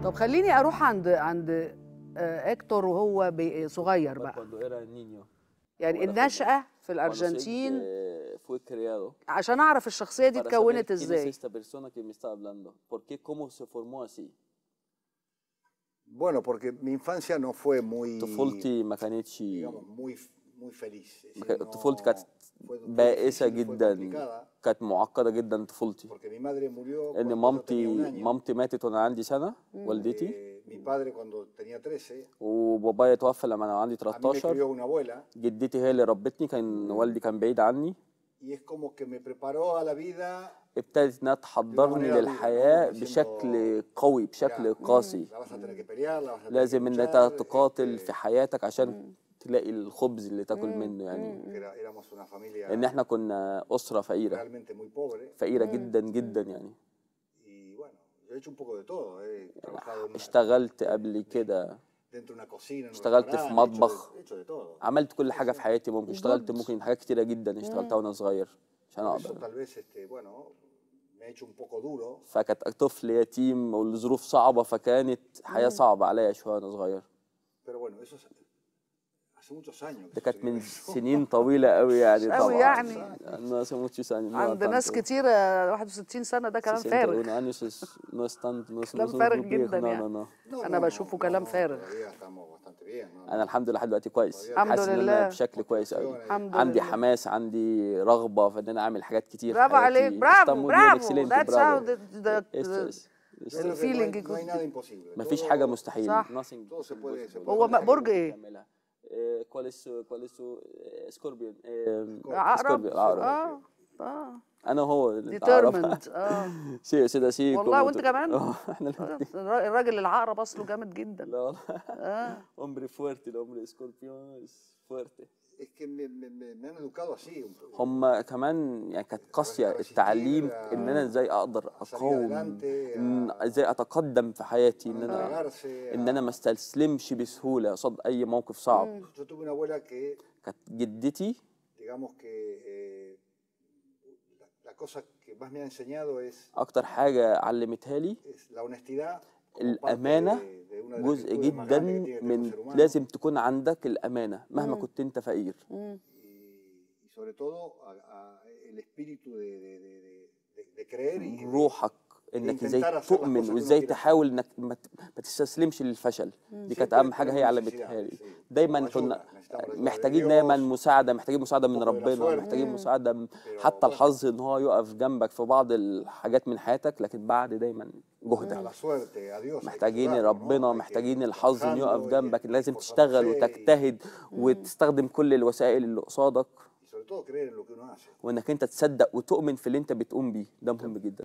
طب خليني اروح عند عند آه، هيكتور وهو بي- صغير بقى Cuando era niño. يعني ولا النشأة في cuando se- الأرجنتين eh, fue creado. عشان أعرف الشخصية دي para اتكونت saber quién es ازاي esta persona que me está hablando. ¿Por qué? ¿Cómo se formó así? Bueno, porque mi infancia no fue muy, طفولتي ما كانتش digamos, muy, muy feliz. Es ما decir, كان- طفولتي كانت fue- fue بائسة difícil, fue جدا complicada, كانت معقدة جدا طفولتي porque mi madre murió ان cuando yo مامتي tenía un año. مامتي ماتت وانا عندي سنة والدتي Eh, mi padre cuando tenía 13, وبابايا توفى لما انا عندي a mí me 13 crió una abuela جدتي هي اللي ربتني كان والدي كان بعيد عني y es como que me preparó a la vida. ابتدت انها تحضرني manera للحياة dura, ¿no? بشكل قوي بشكل قاسي La vas a tener que pelear, la vas a tener que لازم ان انت luchar, تقاتل este, في حياتك عشان تلاقي الخبز اللي تاكل منه يعني que era- éramos una familia ان احنا كنا اسرة فقيرة realmente muy pobre. فقيرة جدا جدا يعني Y bueno, yo he hecho un poco de todo. He trabajado en una- اشتغلت قبل كده dentro de una cocina, en un اشتغلت في restaurant, he hecho de- مطبخ. he hecho de todo. عملت كل حاجة في حياتي ممكن اشتغلت ممكن حاجات كتيرة جدا اشتغلتها وانا صغير عشان Por eso اقدر tal vez, este, bueno, me ha hecho un poco duro, فكانت طفل يتيم والظروف صعبة فكانت حياة صعبة عليا شوية وانا صغير pero bueno, eso es hace muchos años. que ده كانت sucedió من eso. سنين طويلة قوي يعني أوي طبعا يعني. no hace muchos años no عند ناس tanto. كتيرة 61 سنة ده كلام 61 فارغ años es- no es tanto, no es- كلام no es un فارغ grupo viejo, جدا no, يعني. no, no. No, أنا no, بشوفه no, كلام no, فارغ. todavía estamos bastante bien, ¿no? انا الحمد لله لحد دلوقتي كويس الحمد حاسس ان لله. انا بشكل كويس قوي الحمد عندي لله. حماس عندي رغبه في ان انا اعمل حاجات كتير برافو في حياتي. عليك برافو Está muy bien, برافو excelente, that's how bravo. the, the, Esto the es- Yo creo que no hay- feeling no hay يكون- nada imposible. مفيش Todo- حاجه مستحيل صح. nothing todo se puede- se impossible. puede هو hacer. برج ايه؟ تعملها. إيه، ¿cuál es su- cuál es su- إيه، سكوربيون إيه، عقرب سكوربيون عقرب اه اه انا هو اللي انت عقرب. determined اه سي سي ده سي والله como وانت tú. كمان؟ اه احنا الاتنين. الر- الراجل العقرب اصله جامد جدا لا والله اه hombre fuerte el hombre escorpión es fuerte Es que me, me, me- me han educado así. un poco. هم كمان يعني كانت قاسية التعليم ان انا ازاي اقدر اقاوم ان ازاي اتقدم في حياتي ان انا Entregarse ان انا ما استسلمش بسهولة قصاد اي موقف صعب Yo tuve una abuela que, كانت جدتي digamos que eh, la, la cosa que más me ha enseñado es, اكتر حاجة علمتها لي es la honestidad. como parte الامانة de- de una de las جزء virtudes más جدا grandes que tiene que tener un من ser humano. لازم تكون عندك الامانة مهما كنت انت فقير y, y sobre todo a- a- el espíritu de, de- de- de- de- de creer y de- روحك انك intentar ازاي hacer las cosas تؤمن que uno وازاي quiere تحاول انك ما ت- ما تستسلمش للفشل دي كانت Siempre اهم حاجه هي tenemos علمتها necesidad, لي sí. دايما Ayuda, كنا necesitamos la ayuda de محتاجين Dios, دايما مساعده محتاجين مساعده من poco de la ربنا suerte. محتاجين مساعده من- Pero حتى bueno. الحظ ان هو يقف جنبك في بعض الحاجات من حياتك لكن بعد دايما a جهدك la suerte, a Dios. hay que محتاجين ayudarlo, ¿no? ربنا Hay que محتاجين ir الحظ انه يقف trabajando y جنبك لازم esforzarse تشتغل y- وتجتهد وتستخدم كل الوسائل اللي قصادك y sobre todo creer en lo que uno hace. وانك انت تصدق وتؤمن في اللي انت بتقوم بيه ده مهم جدا